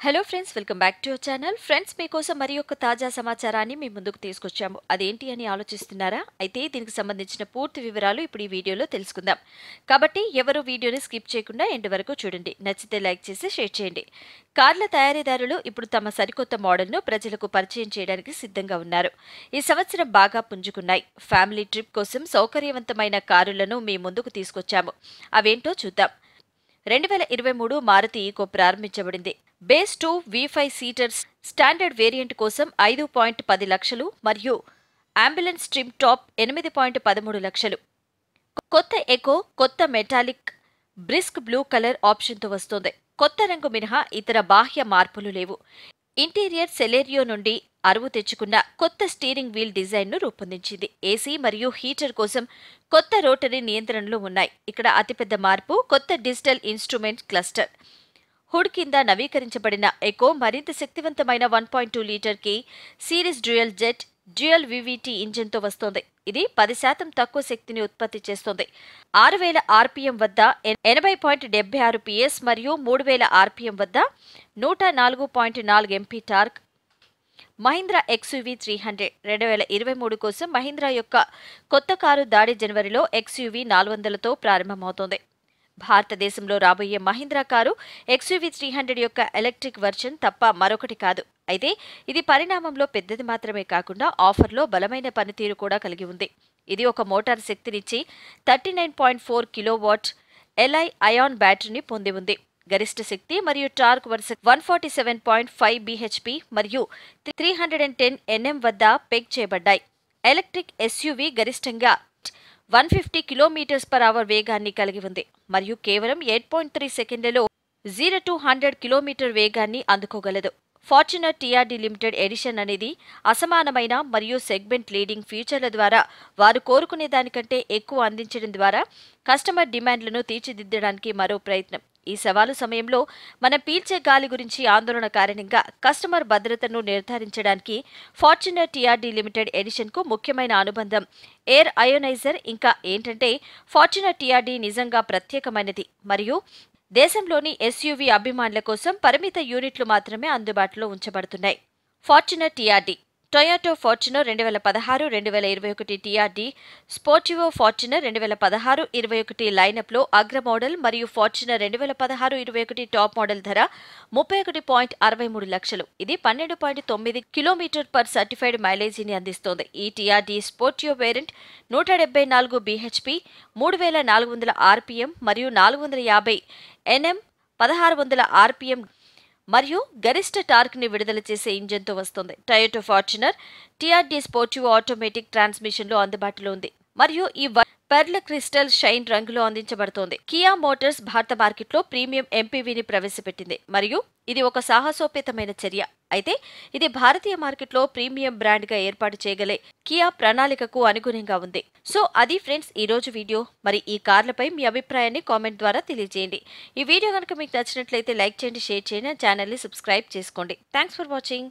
hello friends welcome back to your channel friends మీకోసం మరి ఒక తాజా సమాచారాన్ని మీ ముందుకు తీసుకొచ్చాము అదేంటి అని ఆలోచిస్తున్నారా అయితే దీనికి సంబంధించిన పూర్తి వివరాలు ఇప్పుడు ఈ వీడియోలో తెలుసుకుందాం కాబట్టి ఎవరు వీడియోని స్కిప్ చేయకుండా ఎండ్ వరకు చూడండి నచ్చితే లైక్ చేసి షేర్ చేయండి కార్ల తయారీదారులు ఇప్పుడు తమ సరికొత్త మోడల్ను ప్రజలకు పరిచయం చేయడానికి సిద్ధంగా ఉన్నారు ఈ సంవత్సరం బాగా పుంజుకున్నాయి ఫ్యామిలీ ట్రిప్ కోసం సౌకర్యవంతమైన కారులను మీ ముందుకు తీసుకొచ్చాము అవేంటో చూద్దాం రెండు వేల ఇరవై మూడు మారుతి ఈకో ప్రారంభించబడింది base two V five seaters standard variant కోసం ఐదు పాయింట్ పది లక్షలు మరియు అంబులెన్స్ ట్రిమ్ టాప్ ఎనిమిది పాయింట్ పదమూడు లక్షలు కొత్త ఎకో కొత్త మెటాలిక్ బ్రిస్క్ బ్లూ కలర్ ఆప్షన్తో వస్తోంది కొత్త రంగు మినహా ఇతర బాహ్య మార్పులు లేవు ఇంటీరియర్ సెలేరియో నుండి అరువు తెచ్చుకున్న కొత్త స్టీరింగ్ వీల్ డిజైన్ను రూపొందించింది ఏసీ మరియు హీటర్ కోసం కొత్త రోటరీ నియంత్రణలు ఉన్నాయి ఇక్కడ అతిపెద్ద మార్పు కొత్త డిజిటల్ ఇన్స్ట్రుమెంట్ క్లస్టర్ హుడ్ కింద నవీకరించబడిన ఎకో మరింత శక్తివంతమైన one point two litre K series dual jet dual VVT ఇంజిన్తో వస్తోంది ఇది పది శాతం తక్కువ శక్తిని ఉత్పత్తి చేస్తోంది ఆరు వేల ఆర్పిఎం వద్ద ఎన్- ఎనభై పాయింట్ డెబ్బై ఆరు పిఎస్ మరియు మూడు వేల ఆర్పిఎం వద్ద నూట నాలుగు పాయింట్ నాలుగు MP torque Mahindra XUV three hundred రెండు వేల ఇరవై మూడు కోసం మహీంద్రా యొక్క కొత్త కారు దాడి జనవరిలో ఎక్స్యూవీ నాలుగు వందలతో ప్రారంభమవుతోంది భారతదేశంలో రాబోయే Mahindra car XUV three hundred యొక్క ఎలక్ట్రిక్ వర్షన్ తప్ప మరొకటి కాదు అయితే ఇది పరిణామంలో పెద్దది మాత్రమే కాకుండా ఆఫర్లో బలమైన పనితీరు కూడా కలిగి ఉంది ఇది ఒక మోటార్ శక్తినిచ్చి thirty nine point four kilowatt Li ion బ్యాటరీని పొంది ఉంది గరిష్ట శక్తి మరియు టార్క్ వరుస one forty seven point five BHP మరియు three hundred and ten Nm వద్ద పెగ్ చేయబడ్డాయి ఎలక్ట్రిక్ ఎస్యూవీ గరిష్టంగా one fifty kilometres per hour వేగాన్ని కలిగి ఉంది మరియు కేవలం ఎయిట్ పాయింట్ త్రీ సెకండ్లలో జీరో టు హండ్రెడ్ కిలోమీటర్ వేగాన్ని అందుకోగలదు ఫార్చునర్ టీఆర్డీ లిమిటెడ్ ఎడిషన్ అనేది అసమానమైన మరియు సెగ్మెంట్ లీడింగ్ ఫీచర్ల ద్వారా వారు కోరుకునే దానికంటే ఎక్కువ అందించడం ద్వారా కస్టమర్ డిమాండ్లను తీర్చిదిద్దడానికి మరో ప్రయత్నం ఈ సవాలు సమయంలో మనం పీల్చే గాలి గురించి ఆందోళన కారణంగా కస్టమర్ భద్రతను నిర్ధారించడానికి ఫార్చునర్ టీఆర్డీ లిమిటెడ్ ఎడిషన్కు ముఖ్యమైన అనుబంధం ఎయిర్ అయోనైజర్ ఇంకా ఏంటంటే ఫార్చునర్ టీఆర్డీ నిజంగా ప్రత్యేకమైనది మరియు దేశంలోని ఎస్యూవీ అభిమానుల కోసం పరిమిత యూనిట్లు మాత్రమే అందుబాటులో ఉంచబడుతున్నాయి ఫార్చునర్ టీఆర్డీ టొయోటో ఫార్చునర్ రెండు వేల పదహారు రెండు వేల ఇరవై ఒకటి టీఆర్డీ స్పోర్టివో ఫార్చునర్ రెండు వేల పదహారు ఇరవై ఒకటి లైనప్లో అగ్ర మోడల్ మరియు ఫార్చునర్ రెండు వేల పదహారు ఇరవై ఒకటి టాప్ మోడల్ ధర ముప్పై ఒకటి పాయింట్ అరవై మూడు లక్షలు ఇది పన్నెండు పాయింట్ తొమ్మిది కిలోమీటర్ పర్ సర్టిఫైడ్ మైలేజీని అందిస్తోంది ఈ టీఆర్డీ స్పోర్టియో వేరియంట్ నూట డెబ్బై నాలుగు బీహెచ్పి మూడు వేల నాలుగు వందల ఆర్పిఎం మరియు నాలుగు వందల యాభై ఎన్ఎం పదహారు వందల ఆర్పిఎం మరియు గరిష్ట టార్క్ ని విడుదల చేసే ఇంజన్తో వస్తుంది Toyota Fortuner TRD sportive automatic transmission లో అందుబాటులో ఉంది మరియు ఈ వ- పెర్ల్ క్రిస్టల్ షైన్ రంగులో అందించబడుతోంది కియా మోటార్స్ భారత మార్కెట్లో ప్రీమియం ఎంపీవీని ప్రవేశపెట్టింది మరియు ఇది ఒక సాహసోపేతమైన చర్య అయితే ఇది భారతీయ మార్కెట్లో ప్రీమియం బ్రాండ్ గా ఏర్పాటు చేయగలే కియా ప్రణాళికకు అనుగుణంగా ఉంది సో అది ఫ్రెండ్స్ ఈ రోజు వీడియో మరి ఈ కార్లపై మీ అభిప్రాయాన్ని కామెంట్ ద్వారా తెలియజేయండి ఈ వీడియో కనుక మీకు నచ్చినట్లయితే లైక్ చేయండి షేర్ చేయండి ఛానల్ని సబ్స్క్రైబ్ చేసుకోండి థ్యాంక్స్ ఫర్ వాచింగ్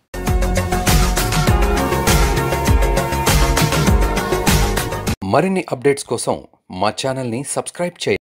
మరిన్ని అప్డేట్స్ కోసం మా ఛానల్ని సబ్స్క్రైబ్ చేయండి